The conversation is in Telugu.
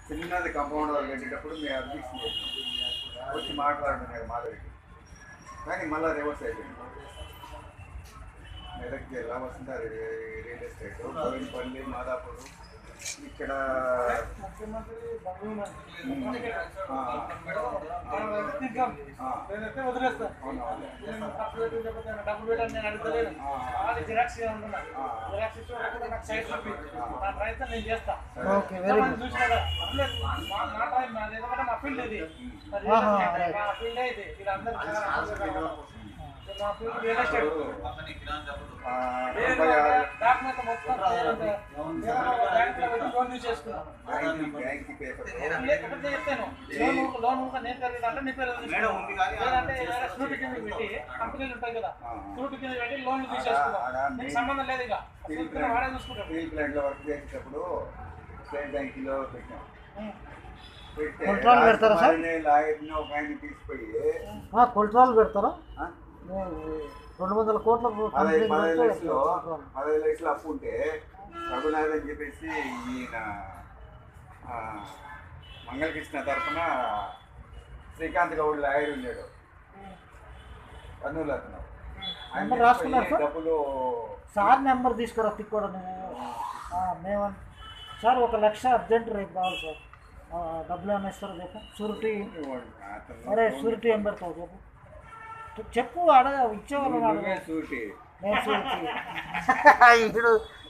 చిన్నది కంపౌండ్ వాళ్ళు కట్టేటప్పుడు మీ అబ్జెక్షన్ చేసినాం వచ్చి మాట్లాడుతున్నారు మాధవికి కానీ మళ్ళీ రివర్స్ అయిపోయింది మెదక్ జిల్లా వస్తుంటారు రియల్ ఎస్టేట్ గోవిందపల్లి మాదాపూర్ ఇక్కడ ముఖ్యమంత్రి బంధువులు ఉమ్, ఆ, ఆ, నేనైతే వదిలేస్తాను అవునవును. నేను డబ్బులు పెట్టి లేకపోతే నేను డబ్బులు పెట్టని నేను అడుగుతలేను అది జిరాక్స్ ఉంటున్నా జిరాక్స్ ఇచ్చి ఒకటి నాకు సైజ్ చూపి నా ప్రయత్నం నేను చేస్తా ఓకే వెరీ గుడ్ చూసినా కదా పర్లేదు. మా మా టైం నాది ఎందుకంటే మా ఫీల్డ్ ఇది మరి ఆహా, రియల్ ఎస్టేట్ రైట్. మా ఫీల్డ్ ఇది ఇది అందరూ మా ఫీల్డ్ రియల్ ఎస్టేట్ ఆ, నేను తొంభై ఆరు డాక్యుమెంట్ మొత్తం క్లియర్గా నేను బ్యాంకులో పెట్టి లోన్ తీసేసుకున్నాను బ్యాంక్ బ్యాంక్ పేపర్ లేకపోతే చెప్తాను లోన్ ఊక- లోన్ ఊక నేను కలిగిన అంటే నీ పేరు లేదంటే స్కూటీ కింద పెట్టి కంపెనీలు ఉంటాయి కదా స్కూటీ కింద పెట్టి లోన్లు తీసేసుకున్నాం నీకు సంబంధం లేదు ఇక స్టీల్ చెప్తున్నా, వాడే చూసుకుంటాడు స్టీల్ ప్లాంట్లో వర్క్ చేసేటప్పుడు స్టేట్ బ్యాంకులో పెట్టాం ఉం. పెడితే కొలతలు పెడతారా సార్? రాజకుమారిని లాయర్ని ఒక ఆయన తీసుకుపోయి కొలెస్ట్రాల్ పెడతారా ఆ, రెండు వందల కోట్ల పదహైదు కంపెనీ పదహైదు పెడితే లక్షలు కొలెస్ట్రాల్. పదహైదు లక్షలు అప్పు ఉంటే రఘునాథ్ అని చెప్పేసి ఈయన ఆ, మంగళకృష్ణ తరఫున శ్రీకాంత్ గౌడ్ లాయర్ ఉన్నాడు కర్నూలు అతను ఆయన నెంబర్ రాసుకున్నారు తీసుకుపోయి సార్? డబ్బులు సార్ నెంబర్ తీసుకురా తిక్కోడా నువ్వు ఆ, మేము సార్ ఒక లక్ష అర్జెంట్ రేపు కావాలి సార్ ఆ, డబ్బులు ఏమైనా ఇస్తారో చెప్పు షూరిటీ అతను అరే షూరిటీ ఏం పెడతావు చెప్పు చెప్పు అడగ ఇచ్చేవాళ్ళు నువ్వే సూటి నేను షూరిటీ ఇప్పుడు